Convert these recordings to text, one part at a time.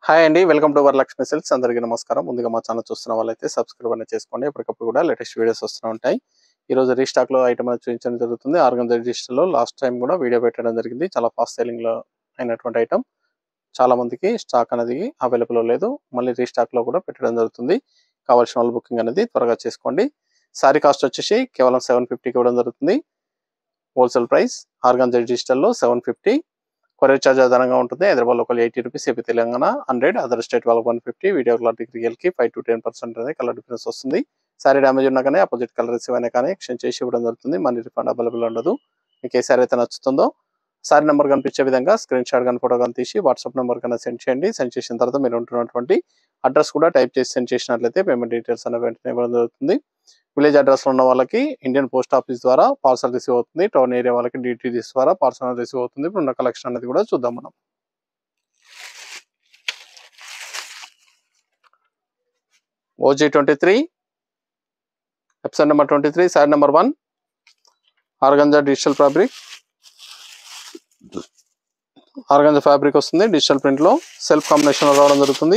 hi అండి welcome to Varalakshmi silks అందరికీ నమస్కారం ముందుగా మా ఛానల్ చూస్తున్న వాళ్ళైతే సబ్స్క్రైబ్ అనేది చేసుకోండి ఎప్పటికప్పుడు కూడా లేటెస్ట్ వీడియోస్ వస్తూ ఉంటాయి ఈ రోజు రీస్టాక్ లో ఐటమ్ అనేది చూపించడం జరుగుతుంది ఆర్గన్ రిజిస్టర్ లో లాస్ట్ టైం కూడా వీడియో పెట్టడం జరిగింది చాలా ఫాస్ట్ సెల్లింగ్ లో అయినటువంటి ఐటమ్ చాలా మందికి స్టాక్ అనేది అవైలబుల్ లేదు మళ్ళీ రీస్టాక్ లో కూడా పెట్టడం జరుగుతుంది కావాల్సిన వాళ్ళు బుకింగ్ అనేది త్వరగా చేసుకోండి సారీ కాస్ట్ వచ్చేసి కేవలం సెవెన్ ఫిఫ్టీకి ఇవ్వడం జరుగుతుంది హోల్సేల్ ప్రైస్ ఆర్గన్ డిజిటల్ లో సెవెన్ ఫిఫ్టీ కొరియర్ ఛార్జ్ అదనంగా ఉంటుంది Hyderabad local eighty rupees AP Telangana hundred other state వాళ్ళకి one fifty video clarity real కి ఫైవ్ టు టెన్ పర్సెంట్ అనేది కలర్ డిఫరెన్స్ వస్తుంది సారీ డ్యామేజ్ ఉన్నా కానీ అపోజిట్ కలర్ రిసీవ్ అయినా కానీ ఎక్స్చేంజ్ చేసి ఇవ్వడం జరుగుతుంది మనీ రిఫండ్ అవైలబుల్ ఉండదు మీకు ఏ సారీ అయితే నచ్చుతుందో సారీ నెంబర్ కనిపించే విధంగా స్క్రీన్ షాట్ కానీ ఫోటో కానీ తీసి వాట్సాప్ నెంబర్ కన్నా సెండ్ చేయండి సెండ్ చేసిన తర్వాత మీరు ఉంటున్నటువంటి అడ్రస్ కూడా టైప్ చేసి సెండ్ చేసినట్లయితే పేమెంట్ డీటెయిల్స్ అనేవి వెంటనే ఇవ్వడం జరుగుతుంది విలేజ్ అడ్రస్ లో ఉన్న వాళ్ళకి ఇండియన్ పోస్ట్ ఆఫీస్ ద్వారా పార్సల్ రిసీవ్ అవుతుంది టౌన్ ఏరియా వాళ్ళకి డిటిడిస్ ద్వారా పార్సల్ రిసీవ్ అవుతుంది ఇప్పుడు ఉన్న కలెక్షన్ అనేది కూడా చూద్దాం మనం OG twenty three episode number twenty three sari number one organza digital fabric organza fabric వస్తుంది డిజిటల్ ప్రింట్ లో సెల్ఫ్ కాంబినేషన్ లో రావడం జరుగుతుంది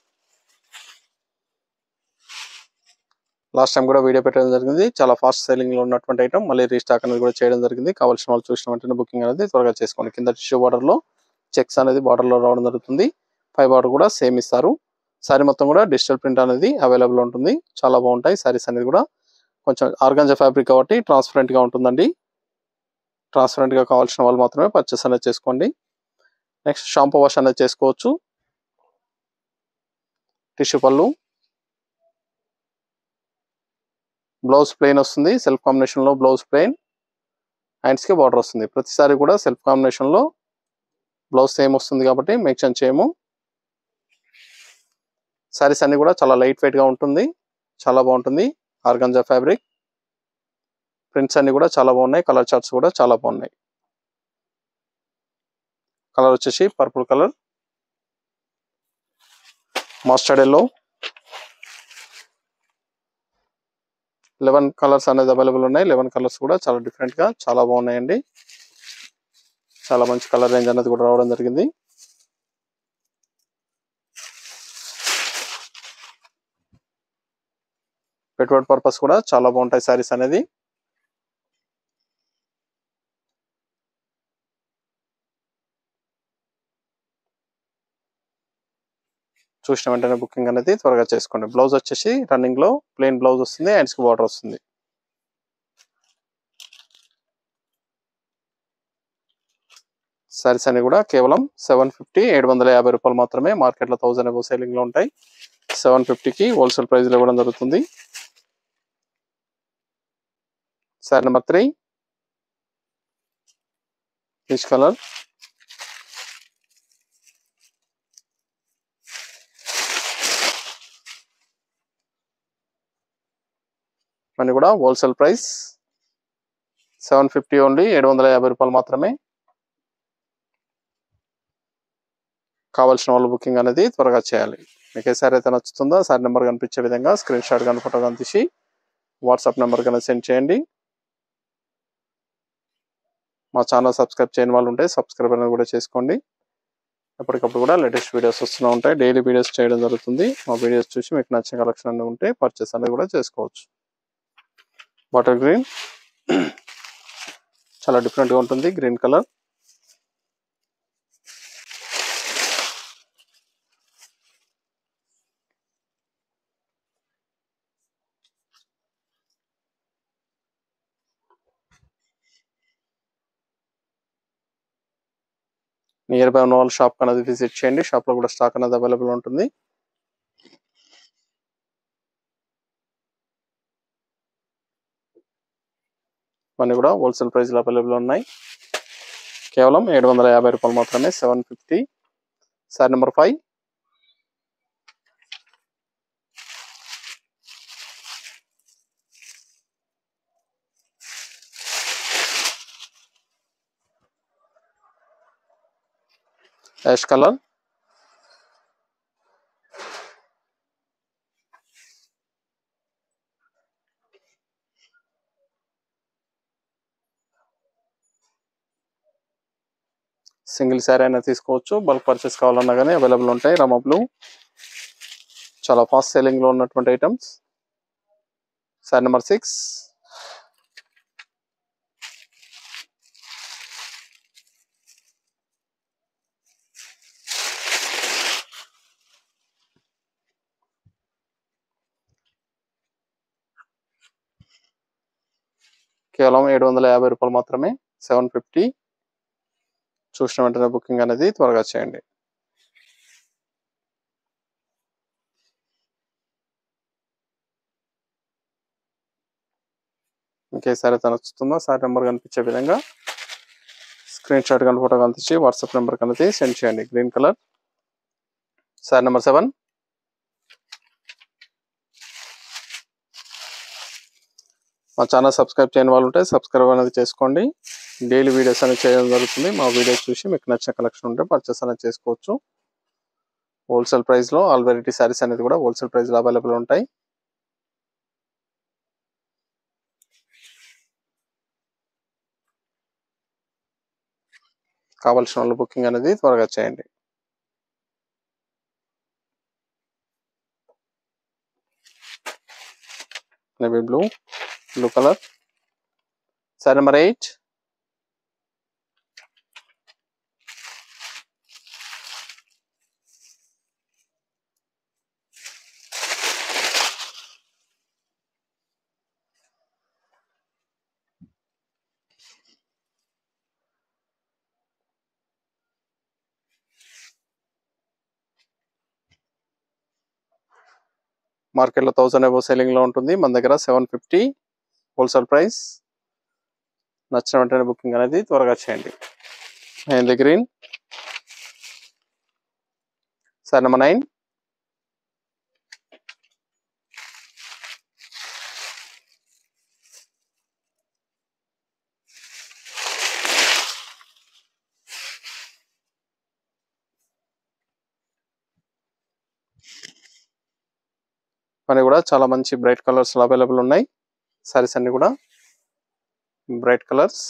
లాస్ట్ టైం కూడా వీడియో పెట్టడం జరిగింది చాలా ఫాస్ట్ సెల్లింగ్ లో ఉన్నటువంటి ఐటమ్ మళ్ళీ రీస్టాక్ అనేది కూడా చేయడం జరిగింది కావాల్సిన వాళ్ళు చూసిన వెంటనే బుకింగ్ అనేది త్వరగా చేసుకోండి కింద టిష్యూ బార్డర్ లో చెక్స్ అనేది బార్డర్ లో రావడం జరుగుతుంది పై బార్డర్ కూడా సేమ్ ఇస్తారు సారీ మొత్తం కూడా డిజిటల్ ప్రింట్ అనేది అవైలబుల్ ఉంటుంది చాలా బాగుంటాయి సారీస్ అనేది కూడా కొంచెం ఆర్గంజా ఫ్యాబ్రిక్ కాబట్టి ట్రాన్స్పరెంట్ గా ఉంటుందండి ట్రాన్స్పరెంట్ గా కావాల్సిన వాళ్ళు మాత్రమే పర్చేస్ అనేది చేసుకోండి నెక్స్ట్ షాంపూ వాష్ అనేది చేసుకోవచ్చు టిష్యూ పళ్ళు బ్లౌజ్ ప్లెయిన్ వస్తుంది సెల్ఫ్ కాంబినేషన్ లో బ్లౌజ్ ప్లెయిన్ హ్యాండ్స్ కి బార్డర్ వస్తుంది ప్రతిసారి కూడా సెల్ఫ్ కాంబినేషన్ లో బ్లౌజ్ సేమ్ వస్తుంది కాబట్టి మెన్షన్ చేయము సారీస్ అన్ని కూడా చాలా లైట్ వెయిట్ గా ఉంటుంది చాలా బాగుంటుంది ఆర్గంజా ఫ్యాబ్రిక్ ప్రింట్స్ అన్ని కూడా చాలా బాగున్నాయి కలర్ చార్ట్స్ కూడా చాలా బాగున్నాయి కలర్ వచ్చేసి purple colour mustard yellow eleven colours అనేది అవైలబుల్ ఉన్నాయి లెవెన్ కలర్స్ కూడా చాలా డిఫరెంట్ గా చాలా బాగున్నాయండి చాలా మంచి కలర్ రేంజ్ అనేది కూడా రావడం జరిగింది పెట్టుబడి పర్పస్ కూడా చాలా బాగుంటాయి సారీస్ అనేది చూసిన వెంటనే బుకింగ్ అనేది త్వరగా చేసుకోండి బ్లౌజ్ వచ్చేసి రన్నింగ్ లో ప్లెయిన్ బ్లౌజ్ వస్తుంది హ్యాండ్స్ కి బార్డర్ వస్తుంది సారీస్ అన్ని కూడా కేవలం సెవెన్ ఫిఫ్టీ ఏడు వందల యాభై రూపాయలు మాత్రమే మార్కెట్ లో థౌసండ్ అబౌవ్ సేలింగ్ లో ఉంటాయి సెవెన్ ఫిఫ్టీకి హోల్సేల్ ప్రైస్ లో ఇవ్వడం జరుగుతుంది sari number three peach colour ఇవన్నీ కూడా wholesale price seven fifty only ఏడు వందల యాభై రూపాయలు మాత్రమే కావాల్సిన వాళ్ళు బుకింగ్ అనేది త్వరగా చేయాలి మీకు ఏ సారీ అయితే నచ్చుతుందో సారీ నెంబర్ కనిపించే విధంగా స్క్రీన్ షాట్ కానీ ఫోటో కానీ తీసి వాట్సాప్ నెంబర్ కన్నా సెండ్ చేయండి మా ఛానల్ సబ్స్క్రైబ్ చేయని వాళ్ళు ఉంటే సబ్స్క్రైబ్ అనేది కూడా చేసుకోండి ఎప్పటికప్పుడు కూడా లేటెస్ట్ వీడియోస్ వస్తూనే ఉంటాయి డైలీ వీడియోస్ చేయడం జరుగుతుంది మా వీడియోస్ చూసి మీకు నచ్చిన కలెక్షన్ అనేది ఉంటే పర్చేస్ అనేది కూడా చేసుకోవచ్చు బాటిల్ గ్రీన్ చాలా డిఫరెంట్ గా ఉంటుంది గ్రీన్ కలర్ నియర్ బై ఉన్న వాళ్ళ షాప్ అనేది విజిట్ చేయండి షాప్ లో కూడా స్టాక్ అనేది అవైలబుల్ ఉంటుంది ఇవన్నీ కూడా హోల్సేల్ ప్రైస్ లో అవైలబుల్ ఉన్నాయి కేవలం ఏడు వందల యాభై రూపాయలు మాత్రమే seven fifty sari number five ash colour single sari అయినా తీసుకోవచ్చు బల్క్ పర్చేస్ కావాలన్నా కానీ అవైలబుల్ ఉంటాయి రమ బ్లూ చాలా ఫాస్ట్ సెల్లింగ్ లో ఉన్నటువంటి ఐటమ్స్ శారీ నెంబర్ సిక్స్ కేవలం ఏడు వందల యాభై రూపాయలు మాత్రమే సెవెన్ ఫిఫ్టీ చూసిన వెంటనే బుకింగ్ అనేది త్వరగా చేయండి ఇంకే సారీ అయితే నచ్చుతుందో సారీ నెంబర్ కనిపించే విధంగా స్క్రీన్ షాట్ కానీ ఫోటో కనిపించి వాట్సాప్ నెంబర్ కనిపి సెండ్ చేయండి green colour sari number seven మా ఛానల్ సబ్స్క్రైబ్ చేయని వాళ్ళు ఉంటే సబ్స్క్రైబ్ అనేది చేసుకోండి డైలీ వీడియోస్ అనేది చేయడం జరుగుతుంది మా వీడియోస్ చూసి మీకు నచ్చిన కలెక్షన్ ఉంటే పర్చేస్ అనేది చేసుకోవచ్చు హోల్సేల్ ప్రైస్లో ఆల్ వెరైటీ శారీస్ అనేది కూడా హోల్సేల్ ప్రైస్లో అవైలబుల్ ఉంటాయి కావాల్సిన వాళ్ళు బుకింగ్ అనేది త్వరగా చేయండి navy blue blue colour sari number eight మార్కెట్లో థౌసండ్ ఎబో సెల్లింగ్ లో ఉంటుంది మన దగ్గర సెవెన్ ఫిఫ్టీ హోల్సేల్ ప్రైస్ నచ్చిన వెంటనే బుకింగ్ అనేది త్వరగా చేయండి mehndi green sari number nine అని కూడా చాలా మంచి బ్రైట్ కలర్స్ అవైలబుల్ ఉన్నాయి సారీస్ అన్ని కూడా బ్రైట్ కలర్స్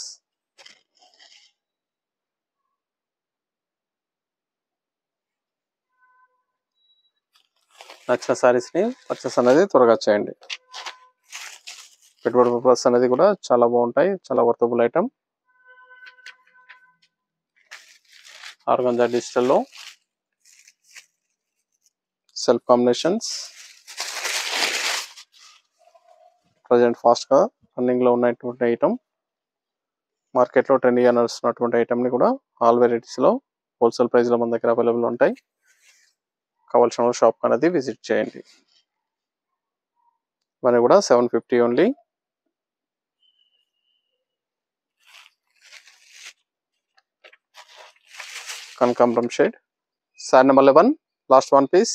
నచ్చిన సారీస్ ని పర్చేస్ అనేది త్వరగా చేయండి పెట్టుబడి పర్పస్ అనేది కూడా చాలా బాగుంటాయి చాలా వర్తబుల్ ఐటమ్ ఆర్గంజా డిజిటల్లో సెల్ఫ్ కాంబినేషన్స్ ప్రజెంట్ ఫాస్ట్గా రన్నింగ్లో ఉన్నటువంటి ఐటమ్ మార్కెట్లో ట్రెండీగా నడుస్తున్నటువంటి ఐటమ్ని కూడా ఆల్ వెరైటీస్లో హోల్సేల్ ప్రైస్లో మన దగ్గర అవైలబుల్ ఉంటాయి కావాల్సిన షాప్ అనేది విజిట్ చేయండి ఇవన్నీ కూడా సెవెన్ ఫిఫ్టీ ఓన్లీ కనకాంబరం shade sari number eleven last one piece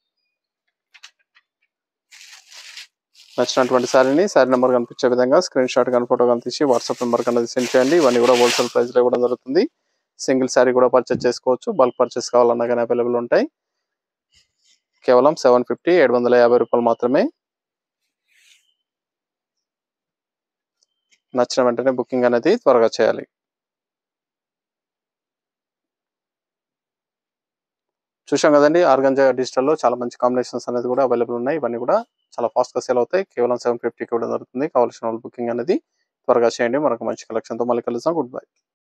నచ్చినటువంటి శారీని శారీ నెంబర్ కనిపించే విధంగా స్క్రీన్ షాట్ కానీ ఫోటో కానీ తీసి వాట్సాప్ నెంబర్ కన్నా సెండ్ చేయండి ఇవన్నీ కూడా హోల్సేల్ ప్రైస్లో ఇవ్వడం జరుగుతుంది సింగిల్ శారీ కూడా పర్చేస్ చేసుకోవచ్చు బల్క్ పర్చేస్ కావాలన్నా కానీ అవైలబుల్ ఉంటాయి కేవలం సెవెన్ ఫిఫ్టీ ఏడు వందల యాభై రూపాయలు మాత్రమే నచ్చిన వెంటనే బుకింగ్ అనేది త్వరగా చేయాలి చూసాం కదండి ఆర్గంజా డిజిటల్లో చాలా మంచి కాంబినేషన్స్ అనేది కూడా అవైలబుల్ ఉన్నాయి ఇవన్నీ కూడా చాలా ఫాస్ట్ గా సేల్ అవుతాయి కేవలం సెవెన్ ఫిఫ్టీకి కూడా దొరుకుతుంది కావాల్సిన వాళ్ళు బుకింగ్ అనేది త్వరగా చేయండి మరొక మంచి కలెక్షన్తో మళ్ళీ కలుద్దాం గుడ్ బై